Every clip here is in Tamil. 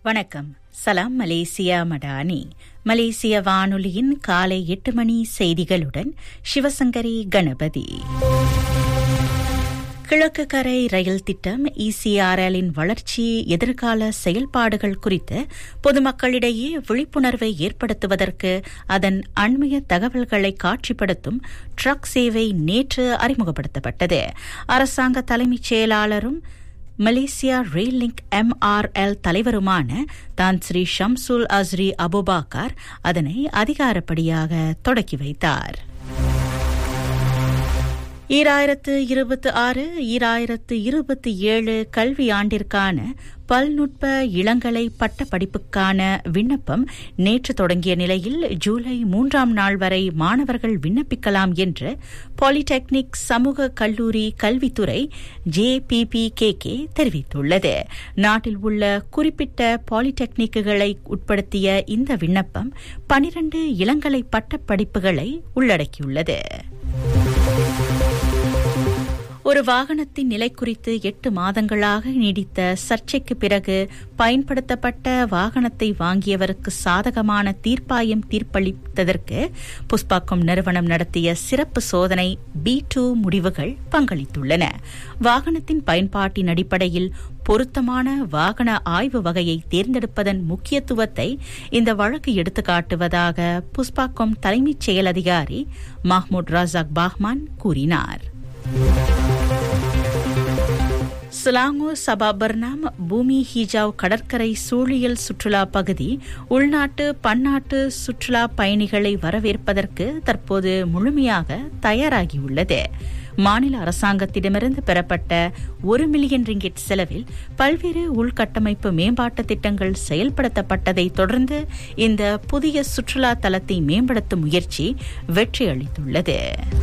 வணக்கம் சலாம் மலேசியா மடானி மலேசிய வானொலியின் காலை எட்டு மணி செய்திகளுடன் சிவசங்கரி கணபதி கிழக்கு கரை ரயில் திட்டம் இசிஆர்எல்லின் வளர்ச்சி எதிர்கால செயல்பாடுகள் குறித்து பொதுமக்களிடையே விழிப்புணர்வை ஏற்படுத்துவதற்கு அதன் அண்மைய தகவல்களை காட்சிப்படுத்தும் ட்ரக் சேவை நேற்று அறிமுகப்படுத்தப்பட்டது அரசாங்க தலைமைச் செயலாளரும் மலேசியா ரெயில் லிங்க் எம்ஆர்எல் தலைவருமான தான் ஸ்ரீ ஷம்சுல் அஸ்ரி அபுபாக்கர் அதனை அதிகாரப்படியாக தொடக்கி வைத்தார் ஈராயிரத்து இருபத்தி ஆறு ஈராயிரத்து இருபத்தி ஏழு கல்வி ஆண்டிற்கான பல்நுட்ப இளங்கலை பட்ட படிப்புக்கான விண்ணப்பம் நேற்று தொடங்கிய நிலையில் ஜூலை மூன்றாம் நாள் வரை மாணவர்கள் விண்ணப்பிக்கலாம் என்று பாலிடெக்னிக் சமூக கல்லூரி கல்வித்துறை ஜேபிபிகேகே தெரிவித்துள்ளது நாட்டில் உள்ள குறிப்பிட்ட பாலிடெக்னிக்குகளை உட்படுத்திய இந்த விண்ணப்பம் பனிரண்டு இளங்கலை பட்ட படிப்புகளை உள்ளடக்கியுள்ளது ஒரு வாகனத்தின் நிலை குறித்து எட்டு மாதங்களாக நீடித்த சர்ச்சைக்கு பிறகு பயன்படுத்தப்பட்ட வாகனத்தை வாங்கியவருக்கு சாதகமான தீர்ப்பாயம் தீர்ப்பளித்ததற்கு புஷ்பாக்கம் நிறுவனம் நடத்திய சிறப்பு சோதனை பி டூ முடிவுகள் பங்களித்துள்ளன வாகனத்தின் பயன்பாட்டின் அடிப்படையில் பொருத்தமான வாகன ஆய்வு வகையை தேர்ந்தெடுப்பதன் முக்கியத்துவத்தை இந்த வழக்கு எடுத்துக்காட்டுவதாக புஷ்பாக்கம் தலைமைச் செயல் அதிகாரி மஹ்மூத் ராசாக் பாஹ்மான் கூறினார் சிலாங்கூர் சபாபர்னாம் பூமி ஹிஜாவ் கடற்கரை சூழியல் சுற்றுலா பகுதி உள்நாட்டு பன்னாட்டு சுற்றுலா பயணிகளை வரவேற்பதற்கு தற்போது முழுமையாக தயாராகியுள்ளது மாநில அரசாங்கத்திடமிருந்து பெறப்பட்ட ஒரு மில்லியன் ரிங்கிட் செலவில் பல்வேறு உள்கட்டமைப்பு மேம்பாட்டு திட்டங்கள் செயல்படுத்தப்பட்டதை தொடர்ந்து இந்த புதிய சுற்றுலா தலத்தை மேம்படுத்தும் முயற்சி வெற்றியளித்துள்ளது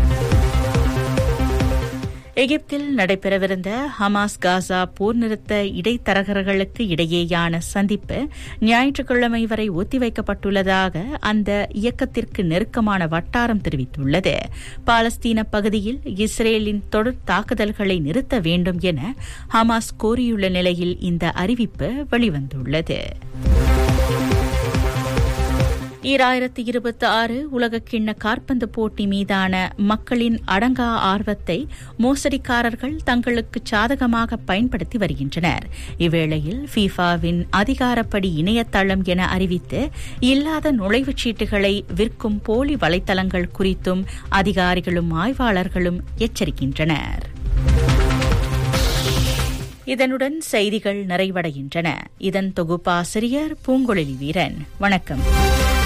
எகிப்தில் நடைபெறவிருந்த ஹமாஸ் காசா போர் நிறுத்த இடைத்தரகர்களுக்கு இடையேயான சந்திப்பு ஞாயிற்றுக்கிழமை வரை ஒத்திவைக்கப்பட்டுள்ளதாக அந்த இயக்கத்திற்கு நெருக்கமான வட்டாரம் தெரிவித்துள்ளது பாலஸ்தீன பகுதியில் இஸ்ரேலின் தொடர் தாக்குதல்களை நிறுத்த வேண்டும் என ஹமாஸ் கோரியுள்ள நிலையில் இந்த அறிவிப்பு வெளிவந்துள்ளது ஈராயிரத்தி இருபத்தி ஆறு உலகக்கிண்ண காற்பந்து போட்டி மீதான மக்களின் அடங்கா ஆர்வத்தை மோசடிக்காரர்கள் தங்களுக்கு சாதகமாக பயன்படுத்தி வருகின்றனர் இவ்வேளையில் ஃபீஃபாவின் அதிகாரப்படி இணையதளம் என அறிவித்து இல்லாத நுழைவுச் சீட்டுகளை விற்கும் போலி வலைத்தளங்கள் குறித்தும் அதிகாரிகளும் ஆய்வாளர்களும் எச்சரிக்கின்றனர் இதனுடன் செய்திகள் நிறைவடைகின்றன இதன் தொகுப்பாசிரியர் பூங்கொழிலி வீரன் வணக்கம்